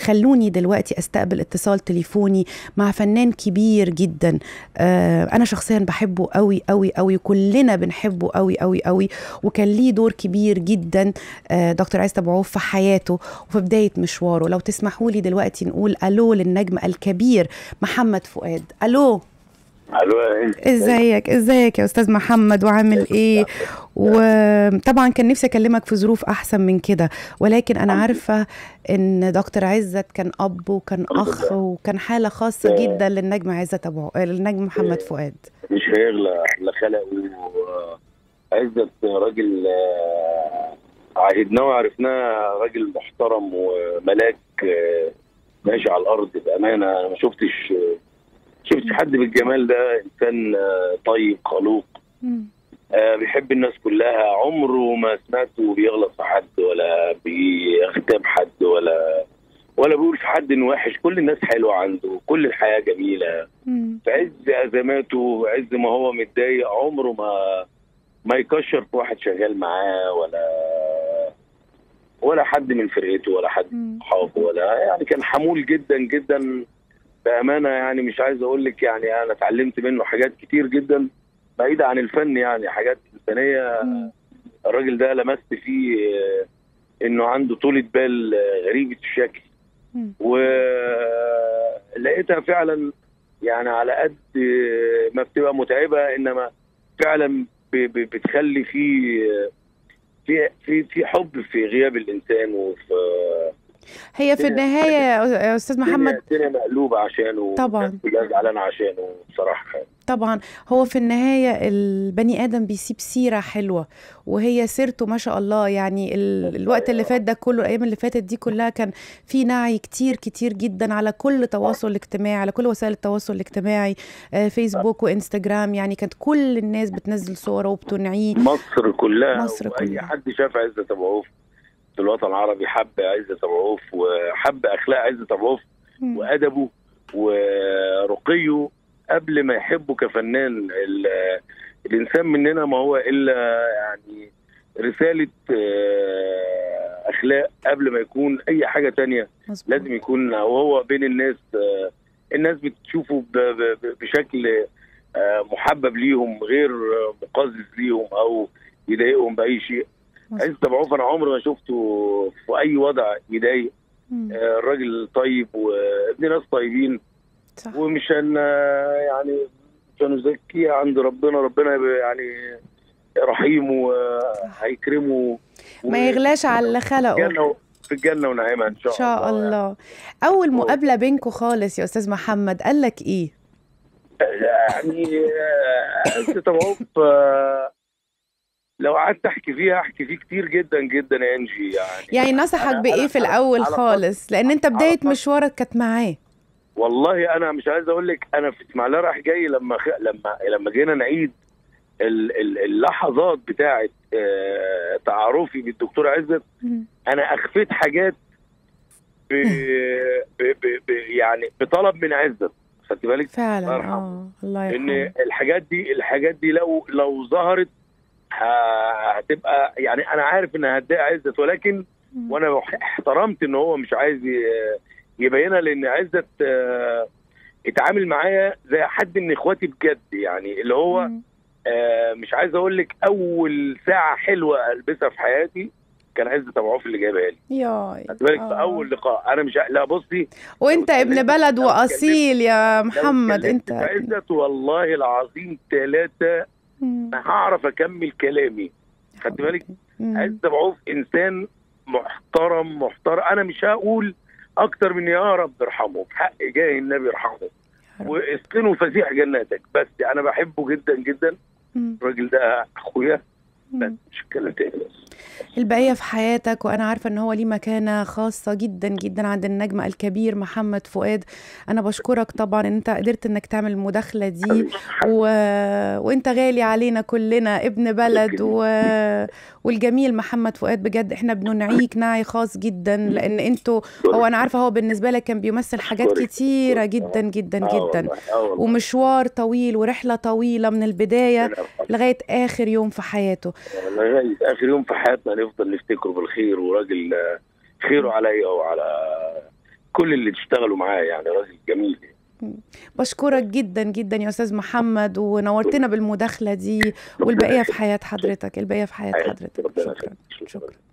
خلوني دلوقتي استقبل اتصال تليفوني مع فنان كبير جدا آه انا شخصيا بحبه قوي قوي قوي كلنا بنحبه قوي قوي قوي وكان ليه دور كبير جدا آه دكتور عايز ابو عوف في حياته وفي بدايه مشواره لو تسمحوا لي دلوقتي نقول الو للنجم الكبير محمد فؤاد الو الو يا هند. ازيك ازيك يا استاذ محمد وعامل ايه وطبعا كان نفسي اكلمك في ظروف احسن من كده ولكن انا عارفه ان دكتور عزت كان اب وكان اخ وكان حاله خاصه جدا للنجم عزت ابو للنجم محمد فؤاد مش هيغلى لا خلقه عزت راجل آه، عهدناه وعرفناه راجل محترم وملاك آه، ماشي على الارض بامانه انا ما شفتش شفتش حد بالجمال ده انسان آه، طيب خلوق آه، بيحب الناس كلها عمره ما سمعته بيغلط في حد ولا بيغتاب حد ولا ولا بيقول في حد انه وحش كل الناس حلوه عنده كل الحياه جميله في عز ازماته عز ما هو متضايق عمره ما ما يكشر في واحد شغال معاه ولا ولا حد من فرقته ولا حد من صحابه ولا يعني كان حمول جدا جدا بامانه يعني مش عايز اقول لك يعني انا اتعلمت منه حاجات كتير جدا بعيده عن الفن يعني حاجات انسانيه الراجل ده لمست فيه آه، انه عنده طولة بال آه، غريبة الشكل ولقيتها فعلا يعني على قد آه، ما بتبقى متعبة انما فعلا ب- ب- بتخلي في في في في حب في غياب الانسان وفي هي في النهايه يا يا استاذ محمد الدنيا الدنيا مقلوبة عشانه طبعاً. والناس كلها زعلانة عشانه بصراحة طبعا هو في النهاية البني آدم بيسيب سيرة حلوة وهي سيرته ما شاء الله يعني ال- الوقت اللي فات ده كله الأيام اللي فاتت دي كلها كان في نعي كتير كتير جدا على كل تواصل اجتماعي على كل وسائل التواصل الاجتماعي آه، فيسبوك وإنستجرام يعني كانت كل الناس بتنزل صوره وبتنعيه مصر كلها مصر واي كلها. حد شاف عزت ابو عوف في الوطن العربي حب عزت ابو عوف وحب اخلاق عزت ابو عوف مم. وادبه ورقيه قبل ما يحبه كفنان ال- الانسان مننا ما هو الا يعني رساله آه، اخلاق قبل ما يكون اي حاجه تانية مظبوط. لازم يكون وهو بين الناس آه، الناس بتشوفه ب- ب- ب- بشكل آه، محبب ليهم غير آه، مقزز ليهم او يضايقهم باي شيء مظبوط. عز أبو عوف انا عمري ما شفته في اي وضع يضايق مم. آه، الراجل طيب وابن ناس طيبين صح ومش هن يعني مش هنزكيه عند ربنا ربنا يبقى يعني رحيم وهيكرمه ما يغلاش على اللي خلقه الجنة في الجنة ونعيمها إن شاء, إن شاء الله أول مقابلة بينكم خالص يا أستاذ محمد قال لك إيه؟ يعني آه، أنت طبعا آه، لو قعدت أحكي فيها أحكي فيه كتير جدا جدا يا إنجي يعني يعني نصحك أنا- بإيه أنا- في الأول على خالص لأن أنت بداية على- مشوارك كانت معاه والله انا مش عايز اقول لك انا في اسماعيليه رايح جاي لما خ... لما لما جينا نعيد ال... ال... اللحظات بتاعه آه... تعارفي بالدكتور عزت مم. انا اخفيت حاجات ب... ب... ب... ب... يعني بطلب من عزت خدت بالك فعلا الله يرحمه. اه الله ان يرحمه الحاجات دي الحاجات دي لو لو ظهرت ه- هتبقى يعني انا عارف انها هتضايق عزت ولكن مم. وانا احترمت ان هو مش عايز ي- يبينها لان عزت آه، اتعامل معايا زي حد من اخواتي بجد يعني اللي هو مم. آه، مش عايز اقول لك اول ساعه حلوه البسها في حياتي كان عزت ابو عوف اللي جايبها لي ياي خدت بالك آه. في اول لقاء انا مش ع- لا بصي وانت لو ابن اتكلمت- بلد لو واصيل يا لو محمد اتكلمت انت في عزت والله العظيم ثلاثه مم. ما هعرف اكمل كلامي خدت بالك مم. عز ابو عوف انسان محترم محترم انا مش هقول اكتر من يا رب ارحمه بحق جاه النبي ارحمه يا رب. واسكنه فسيح جناتك بس انا بحبه جدا جدا مم. الراجل ده اخويا بس مم. مش هتكلم تاني بس البقية في حياتك وأنا عارفة إن هو ليه مكانة خاصة جدا جدا عند النجم الكبير محمد فؤاد أنا بشكرك طبعا إن أنت قدرت إنك تعمل المداخلة دي و... وانت غالي علينا كلنا ابن بلد و... والجميل محمد فؤاد بجد احنا بننعيك نعي خاص جدا لان انتوا هو انا عارفه هو بالنسبه لك كان بيمثل حاجات أشكرك. كتيره أشكرك. جدا جدا آه جدا والله، آه والله. ومشوار طويل ورحله طويله من البدايه ربنا يرحمه. لغايه اخر يوم في حياته لغايه اخر يوم في حياتنا نفضل نفتكره بالخير وراجل آه، خيره عليا وعلى ولكل اللي اشتغلوا معاه يعني راجل جميل بشكرك جدا جدا يا استاذ محمد ونورتنا بالمداخله دي والبقيه في حياه حضرتك البقيه في حياه حياتي. حضرتك ربنا شكرا يخليك. شكراً. شكرا